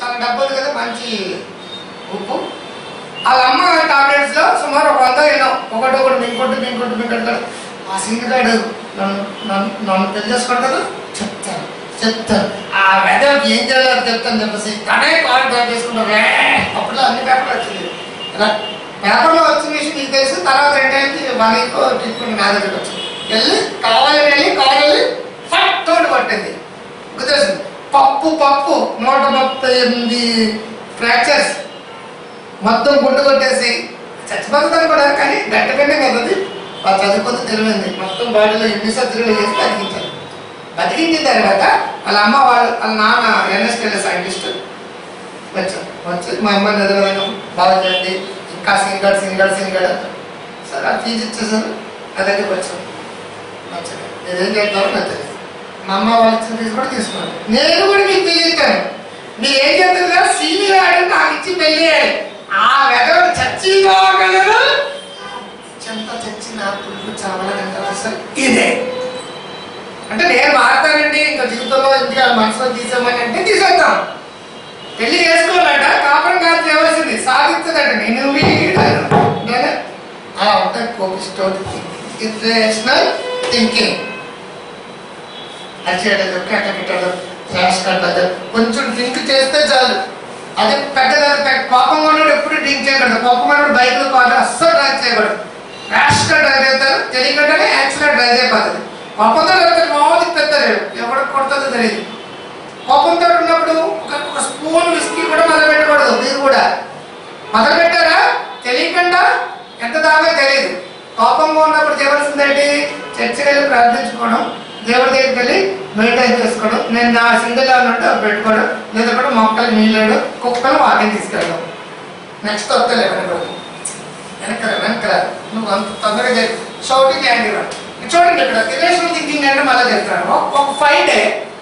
చాలా డబ్బు ఉంది కదా మంచి ఉప్పు వాళ్ళ అమ్మ టాబ్లెట్స్ లో సుమారు ఒక వంద ఏదో ఒకటి ఒకటి మింకొట్టు మింకొట్టు మింకొట్టు ఆ సింగిగాడు నన్ను నన్ను నన్ను పెళ్లి చేసుకుంటారు చెప్తాను చెప్తాను ఆ వెదవికి ఏం చేయాలో చెప్తాను చెప్పేసి తనే కాల్ డ్రైవ్ చేసుకుంటారు అప్పుడు అన్ని పేపర్లు వచ్చింది ఇలా పేపర్లో వచ్చిన విషయం మీకు తెలుసు తర్వాత ఏంటంటే వాళ్ళకి ట్రీట్మెంట్ నా దగ్గరికి వచ్చింది వెళ్ళి కావాలి వెళ్ళి కావాలి ఫట్ తోడు పట్టింది గుర్తొచ్చింది పప్పు పప్పు నూట ముప్పై ఎనిమిది ఫ్రాక్చర్స్ మొత్తం గుండు కొట్టేసి చచ్చిపోతుంది కూడా కానీ గట్టిపోయినా కదా అది వాళ్ళు చదువుకుంటే తెలివింది మొత్తం బాడీలో ఎన్ని సర్జరీలు చేసి బతికించారు బతికించిన తర్వాత వాళ్ళ అమ్మ వాళ్ళ వాళ్ళ నాన్న ఎన్ఎస్కెళ్ళే సైంటిస్ట్ వచ్చారు వచ్చి మా అమ్మాయిని ఎదురడం బాగా చేయండి ఇంకా సింగల్ సింగల్ సింగల్ సరే అది ఫీజు ఇచ్చేసారు నా దగ్గరికి వచ్చాను వచ్చాను నేనేం చేద్దామో నాకు తెలియదు మా అమ్మ వాళ్ళ ఇచ్చిన ఫీజు కూడా తీసుకున్నాను నేను కూడా మీకు ఫీజు ఇచ్చాను మీరు ఏం చేస్తారు కదా సీనియర్ ఆడి నాకు ఇచ్చి పెళ్ళి చేయాలి. ఆ వెదడు చచ్చిపోగలరు చెంత చచ్చి నా పుల్లు చావాలని సార్ ఇదే అంటే నేను మారుతానండి ఇంకా జీవితంలో ఇంకా మనసులో తీసామని అంటే తీసేద్దాం పెళ్లి చేసుకోవాలంట కాపురం కాదు చేయవలసింది సాధించదంట నేను వీడాను. నేను అలా ఉంటాయి కోపిస్టోడ్ ఇన్స్పిరేషనల్ థింకింగ్ అరిచేయడం కట్టబెట్టడం ర్యాష్ కట్టడం కొంచెం డ్రింక్ చేస్తే చాలు అది పెద్దదాన్ని పెద్ద కోపం ఉన్నాడు ఎప్పుడు డ్రింక్ చేయకూడదు కోపం ఉన్నాడు బైక్ లో కాదు అస్సలు డ్రైవ్ చేయకూడదు ర్యాష్ గా డ్రైవ్ చేస్తారు తెలియకుండానే యాక్సిడెంట్ డ్రైవ్ అయిపోతుంది కోపంతో వెళ్తే మామూలు పెడతారు ఎవడు కొడుతుందో తెలియదు కోపంతో ఉన్నప్పుడు ఒక ఒక స్పూన్ విస్కీ కూడా మొదలు పెట్టకూడదు మీరు కూడా మొదలు పెట్టారా తెలియకుండా ఎంత దాగా తెలియదు కోపంగా ఉన్నప్పుడు చేయవలసిందేంటి చర్చికి వెళ్ళి ప్రార్థించుకోవడం దేవుడి దగ్గరికి వెళ్ళి మెడిటైన్ చేసుకోవడం నేను నా సింగిల్ ఉన్నట్టు అవి పెట్టుకోవడం లేదా కూడా మొక్కలు నీళ్ళు కుక్కలు వాకింగ్ తీసుకెళ్ళడం నెక్స్ట్ వస్తలే వెనక వెనకరా వెనకరా నువ్వు అంత తొందరగా చేయి షౌటింగ్ యాంటీ చూడండి ఇక్కడ రిలేషనల్ థింకింగ్ అంటే మళ్ళీ చెప్తాను ఒక ఫైవ్ డే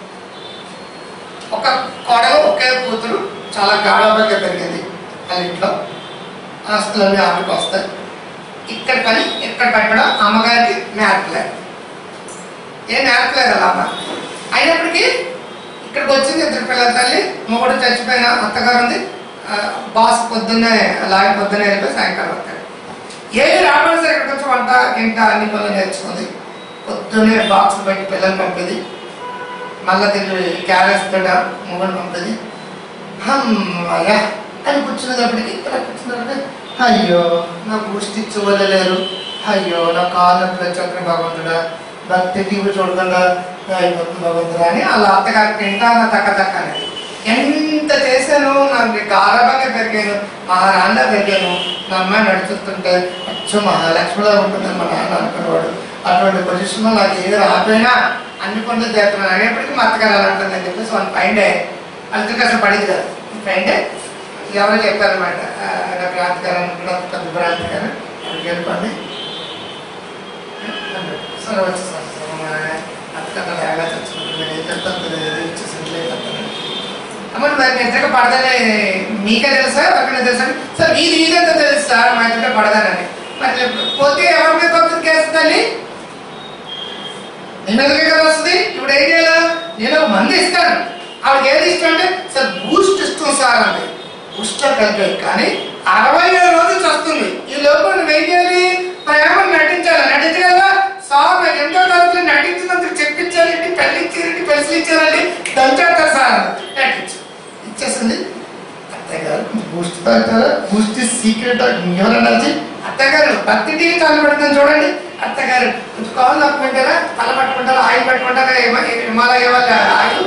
ఒక కొడలు ఒకే కూతురు చాలా గాఢంగా పెరిగింది వాళ్ళ ఇంట్లో ఆస్తులన్నీ ఆమెకు వస్తాయి ఇక్కడ పని ఇక్కడ పెట్టడం అమ్మగారికి నేర్పలేదు ఏం నేర్పలేదు అలా అమ్మ అయినప్పటికీ ఇక్కడికి వచ్చింది ఇద్దరు పిల్లల తల్లి మొగుడు చచ్చిపోయిన అత్తగారు ఉంది ఆ, బాస్ పొద్దున్నే లాగి పొద్దున్నే వెళ్ళిపోయి సాయంకాలం వస్తాడు ఏది రావడం సరే ఇక్కడికి వచ్చి వంట ఇంట అన్ని పనులు నేర్చుకుంది పొద్దున్నే బాక్స్ బయట పిల్లలు పంపేది మళ్ళా తిరిగి క్యారెట్స్ తోట మొగుడు పంపేది అమ్మయ్యా అని కూర్చున్నప్పటికి ఇక్కడ కూర్చున్నప్పుడు అయ్యో నా బూస్ట్ ఇచ్చి వదలలేరు అయ్యో నా కాలు నొప్పి చక్ర భగవంతుడా భక్తి టీవీ చూడకుండా అయిపోతుంది భగవంతుడా అని వాళ్ళ అత్తగారికి తింటాన తక్క తక్క అనేది ఎంత చేశాను నాకు గారభంగా పెరిగాను మహానాన్న పెరిగాను మా అమ్మాయి నడుచుతుంటే అచ్చు మహాలక్ష్మిలో ఉంటుందని మా నాన్న అనుకునేవాడు అటువంటి పొజిషన్లో నాకు ఏది రాకపోయినా అన్ని పనులు చేస్తున్నాను అనేప్పటికీ మా అత్తగారు అలా ఉంటుందని చెప్పేసి వన్ ఫైవ్ డే అందుకే అసలు పడింది కదా ఫైవ్ డే ఎవరో చెప్పారనమాట నా భ్రాంతి గారు అనుకున్న పెద్ద భ్రాంతి గారు అక్కడికి వెళ్ళిపోండి సరే వచ్చేసాను అత్తకన్నా వేగా తెచ్చుకుంటుంది నేను ఏం చెప్తాను ఇచ్చేసింది అమ్మ మరి నిద్రగా పడదని మీకే తెలుసా ఎవరికైనా తెలుసా సార్ మీది మీదంతా తెలుసు సార్ మా ఇంట్లో పడదానని మరి పోతే ఎవరి మీద పంపిణీ కేస్తుంది నీ మీదకే కదా వస్తుంది ఇప్పుడు ఏం చేయాలా నేను ఒక మంది ఇస్తాను ఆవిడకి ఏది ఇష్టం అంటే సార్ బూస్ట్ ఇష్టం సార్ అండి బూస్టర్ కలిపేది కానీ అరవై ఏడు రోజులు వస్తుంది ఈ లోపల నువ్వు ఏం చేయాలి ప్రేమ నటించాలి నటించగలవా సార్ నాకు ఎంతో రోజులు నటించినందుకు చెప్పించారండి పెళ్లి ఇచ్చారండి పెళ్లి ఇచ్చారండి దంచారు సార్ నటించు ఇచ్చేసింది అత్తయ్య గారు బూస్ట్ తాగుతారా బూస్ట్ సీక్రెట్ ఎవరన్నా అత్తయ్య గారు భక్తి టీవీ చాలు పెడుతుంది చూడండి అత్తయ్య గారు కొంచెం కావాలి తప్పుకుంటారా తల పట్టుకుంటారా ఆయిల్ పట్టుకుంటారా ఏమ- హిమాలయ వాళ్ళ ఆయిల్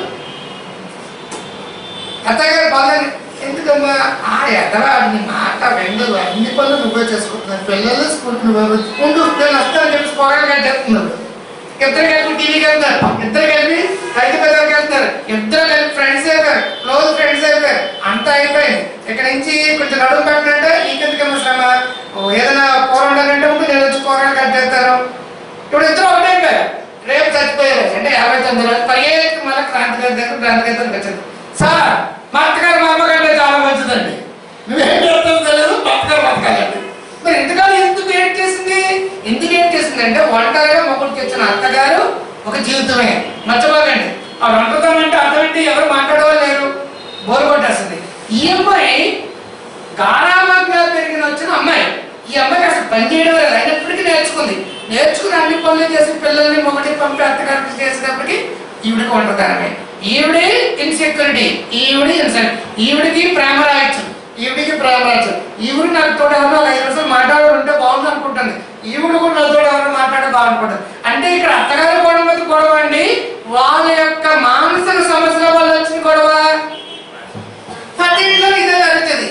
అత్తయ్య గారు బాగానే ఎందుకమ్మా ఆ ఎదరా నీ మాట రెండు అన్ని పనులు నువ్వే చేసుకుంటున్నావు పిల్లలు స్కూల్కి నువ్వే ఉండు నేను వస్తానని చెప్పి పొగలు కట్టేస్తున్నాడు ఇద్దరు కలిపి టీవీకి వెళ్తారు ఇద్దరు కలిపి రైతు బజార్కి వెళ్తారు ఇద్దరు కలిపి ఫ్రెండ్స్ అయిపోయారు క్లోజ్ ఫ్రెండ్స్ అయిపోయారు అంతా అయిపోయింది ఇక్కడ నుంచి కొంచెం నడుము పెట్టినట్టే నీకెందుకమ్మా శ్రమ ఓ ఏదైనా కూర ఉండాలంటే ఉంటే నేను వచ్చి కూరగాయలు కట్ చేస్తాను ఇప్పుడు ఇద్దరు ఒకటే అయిపోయారు రేపు చచ్చిపోయారు అంటే యాభై తొమ్మిది రోజులు పరిగెత్తి మళ్ళీ క్రాంతి గారి దగ్గర క్రాంతి గారి దగ్గరికి వచ్చింది సార్ మా అత్తగారు మా అమ్మకంటే చాలా మంచిదండి నువ్వేం చేస్తావు తెలియదు మా అత్తగారు బతకాలండి మరి ఇంతకాలం ఎందుకు ఏం చేసింది ఎందుకు ఏం చేసింది అంటే ఒంటరిగా మొగుడికి వచ్చిన అత్తగారు ఒక జీవితమే మర్చిపోకండి ఆ వంటతం అంటే అర్థం ఏంటి ఎవరు మాట్లాడేవాళ్ళు లేరు బోరు కొట్టేస్తుంది ఈ అమ్మాయి గారాబంగా పెరిగిన వచ్చిన అమ్మాయి ఈ అమ్మాయికి అసలు పని చేయడం లేదు అయినప్పటికీ నేర్చుకుంది నేర్చుకుని అన్ని పనులు చేసి పిల్లల్ని మొదటి పంపి అత్తగారికి చేసేటప్పటికి ఈవిడికి ఉండదానమే ఈవిడి ఇన్సెక్యూరిటీ ఈవిడి ఇన్సెక్యూరిటీ ఈవిడికి ప్రేమ రాయొచ్చు ఈవిడికి ప్రేమ రాయొచ్చు ఈవిడ నాకు తోడు ఎవరో ఐదు నిమిషాలు మాట్లాడి ఉంటే బాగుంది అనుకుంటుంది ఈవిడ కూడా నా తోడు ఎవరో మాట్లాడే బాగుంటుంది అంటే ఇక్కడ అత్తగారి గొడవ మీద గొడవ అండి వాళ్ళ యొక్క మానసిక సమస్యల వల్ల వచ్చిన గొడవ పదిలో ఇదే జరుగుతుంది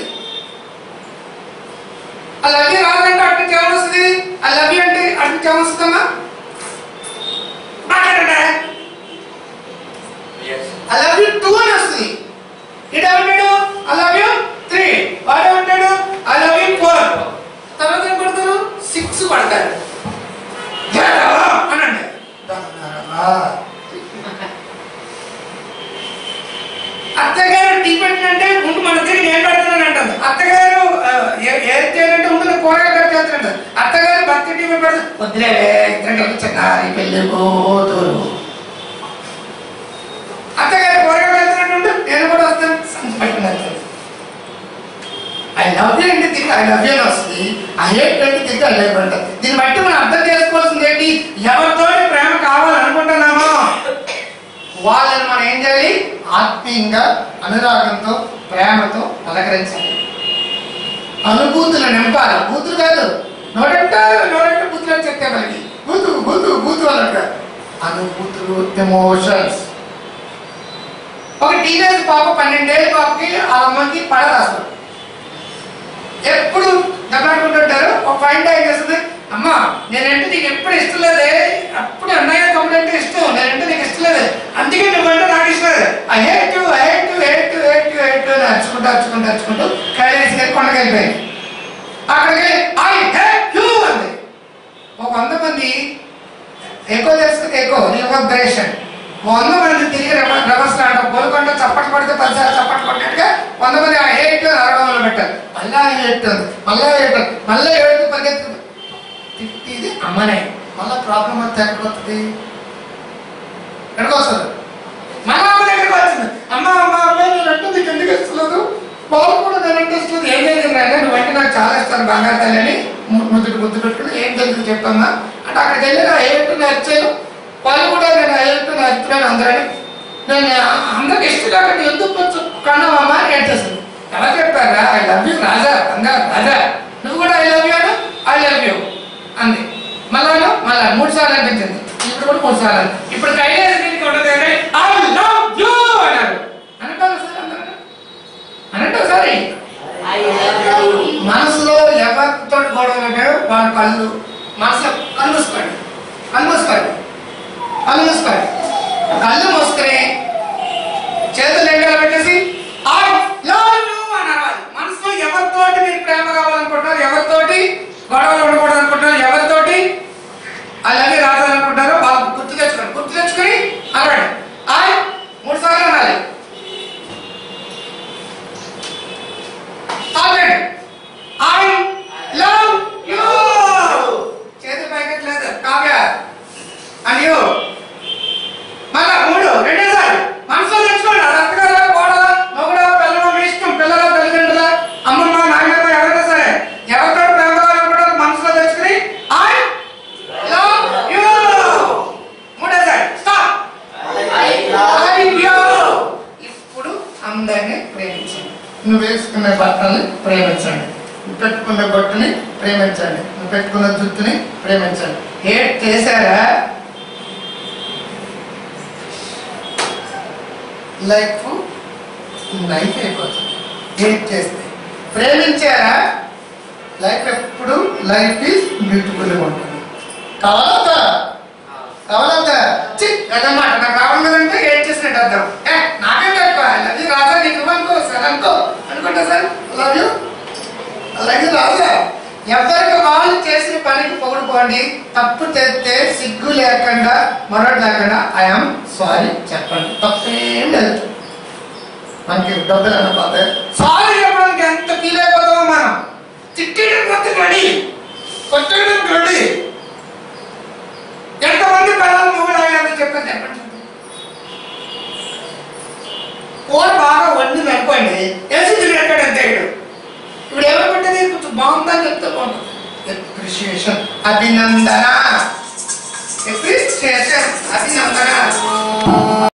ఆ లవ్ యూ రాదంటే అటు నుంచి ఏమొస్తుంది ఆ లవ్ యూ అంటే అటు నుంచి ఏమొస్తుందమ్మా మాట్లాడండి ఐ లవ్ యూ టూ అని వస్తుంది ఇటు ఏమంటాడు ఐ లవ్ యూ త్రీ వాడు ఏమంటాడు ఐ లవ్ యూ ఫోర్ తర్వాత ఏం కొడతారు సిక్స్ పడతారు జరగవా అనండి అత్తగారు టీ పెట్టినంటే ఉండు మన దగ్గర నేను పెడతానని అంటుంది అత్తగారు ఆ, ఏ- ఏది చేయాలంటే ఉంటుంది కూరగాయలు కట్ చేస్తాడు అత్తగారు భర్త టీ పెడతారు వద్దులే ఇద్దరం కలిసి చిన్నారి పెళ్ళి పోతురు అత్తగారు కూరగాయలు వెళ్తున్నట్టు నేను కూడా వస్తాను సంచి పట్టుకుని వెళ్తాను ఐ లవ్ యూ అంటే తిరిగి ఐ లవ్ యూ అని వస్తుంది ఐ హేట్ అంటే తిరిగి ఐ లవ్ అంట దీన్ని బట్టి మనం అర్థం చేసుకోవాల్సింది ఏంటి ఎవరితో ప్రేమ కావాలనుకుంటున్నామో వాళ్ళని మనం ఏం చేయాలి ఆత్మీయంగా అనురాగంతో ప్రేమతో పలకరించాలి అనుభూతులు నింపాలి బూతులు కాదు నోడంట నోడంట బూతులు అని చెప్తే మనకి బూతు బూతు బూతు వాళ్ళంట అనుభూతులు ఎమోషన్స్ ఒక టీనేజ్ పాప పన్నెండేళ్ళ పాపకి ఆ అమ్మకి పడదు అసలు ఎప్పుడు దెబ్బలాడుకుంటుంటారు ఒక పాయింట్ ఏం చేస్తుంది అమ్మా నేనంటే నీకు ఎప్పుడు ఇష్టం లేదే అప్పుడు అన్నయ్య తమ్ముడు అంటే ఇష్టం నేనంటే నీకు ఇష్టం లేదు అందుకే నువ్వంటే నాకు ఇష్టం లేదు I hate to hate to hate to hate to hate అని అరుచుకుంటూ అరుచుకుంటూ అరుచుకుంటూ కైలాసి గారి కొండకి వెళ్ళిపోయింది అక్కడికి ఐ హేట్ యూ అంది ఒక వంద మంది ఎక్కువ తెలుస్తుంది ఎక్కువ రివర్బరేషన్ వంద మంది తిరిగి రివర్స్ ఆడటం కోలుకుంటూ చప్పట్లు కొడితే పదిసార్లు చప్పట్లు కొట్టినట్టుగా వంద మంది ఆ హేట్ అరవడం మొదలు పెట్టారు మళ్ళా హేట్ ఉంది మళ్ళా హేట్ ఉంది మళ్ళీ ఏడు పరిగెత్తు తిట్టిది అమ్మనే మళ్ళా ప్రాబ్లం అంతా ఎక్కడికి వస్తుంది ఎక్కడికి వస్తుంది మన అమ్మ దగ్గరికి వచ్చింది అమ్మ అమ్మ అమ్మ నేనంటే నీకు ఎందుకు ఇస్తలేదు వాళ్ళు కూడా నేనంటే ఇస్తుంది ఏం జరిగింది అంటే నువ్వంటే నాకు చాలా ఇస్తాను బంగారు తల్లి అని ము- ముద్దుడు ముద్దు పెట్టుకుని ఏం జరిగింది చెప్పమ్మా అంటే అక్కడికి వెళ్ళి నా ఏమిటి నచ్చాను వాళ్ళు కూడా నేను ఏమిటి నచ్చుతున్నాను అందరని నేను అందరికి ఇష్టం అక్కడ ఎందుకు కన్నామమ్మా అని ఏడ్చేసింది ఎలా చెప్పారా ఐ లవ్ యూ రాజా బంగారు రాజా నువ్వు కూడా ఐ లవ్ యూ అను ఐ లవ్ యూ అంది మళ్ళాను మళ్ళా మూడు సార్లు అనిపించింది ఇప్పుడు కూడా మూడు సార్లు అంది. ఇప్పుడు కైలాస దీనికి ఉండదు అంటే ఐ లవ్ యూ అన్నారు అనటం సార్ అందరూ అనంటే ఒకసారి మనసులో ఎవరితో గొడవ ఉంటాయో వాళ్ళ కళ్ళు మనసులో కళ్ళు మూసుకోండి కళ్ళు మూసుకోండి కళ్ళు మూసుకోండి కళ్ళు మూసుకుని చేతులు ఎండలు పెట్టేసి ఐ లవ్ యూ అని అనాలి మనసులో ఎవరితోటి మీరు ప్రేమ కావాలనుకుంటున్నారు ఎవరితోటి గొడవలు ఉండకూడదు అనుకుంటున్నారు ఎవరితోటి అలాగే రావాలనుకుంటారో వాళ్ళు గుర్తు తెచ్చుకోండి గుర్తు తెచ్చుకొని అనండి ఐ మూడు సార్లు అనాలి ఆగండి ఐ లవ్ యూ చేతులు పైకెట్లేదు కావ్య అండ్ యూ మళ్ళా మూడు రెండోసారి మనసులో తెచ్చుకోండి అది అత్తగారా కోడలా మొగుడా పిల్లల మీ ఇష్టం పిల్లల తల్లిదండ్రుల అమ్మమ్మ నాయనమ్మ ఎవరైనా సరే ఎవరితో ప్రేమ కావాలనుకుంటారో మనసులో తెచ్చుకుని ఐ లవ్ యూ మూడోసారి స్టాప్ ఐ లవ్ యూ ఇప్పుడు అందరినీ ప్రేమించండి నువ్వు వేసుకునే బట్టల్ని ప్రేమించండి నువ్వు పెట్టుకున్న బొట్టుని ప్రేమించండి నువ్వు పెట్టుకున్న జుట్టుని ప్రేమించండి ఏ చేశారా లైఫ్ లైఫ్ అయిపోతుంది ఏం చేస్తే ప్రేమించారా లైఫ్ ఎప్పుడు లైఫ్ ఈజ్ బ్యూటిఫుల్గా ఉంటుంది కావాలా కావాలంతా చి అదన్నమాట నాకు రావడం కదంటే ఏం చేసినట్టు అర్థం ఏ నాకేం తక్కువ అది రాజా నీకు ఇవ్వనుకో సార్ అనుకో అనుకుంటా సార్ లవ్ యూ అలాగే రాజా ఎవరికి వాళ్ళు చేసిన పనికి పొగుడుకోండి తప్పు తెస్తే సిగ్గు లేకుండా మరొకటి లేకుండా ఐఎమ్ సారీ చెప్పండి తప్పేం లేదు మనకి డబ్బులు అన్నపోతే సారీ చెప్పడానికి ఎంత ఫీల్ అయిపోతామో మనం తిట్టేయడం మొత్తం రెడీ కొట్టడం రెడీ ఎంతమంది పిల్లలు మొగుడు అయ్యారని చెప్పండి చెప్పండి కూర బాగా వండింది అనుకోండి వేసి బాగుందని చెప్తే బాగుంటుంది ఎప్రిషియేషన్ అభినందన ఎప్రిషియేషన్ అభినందన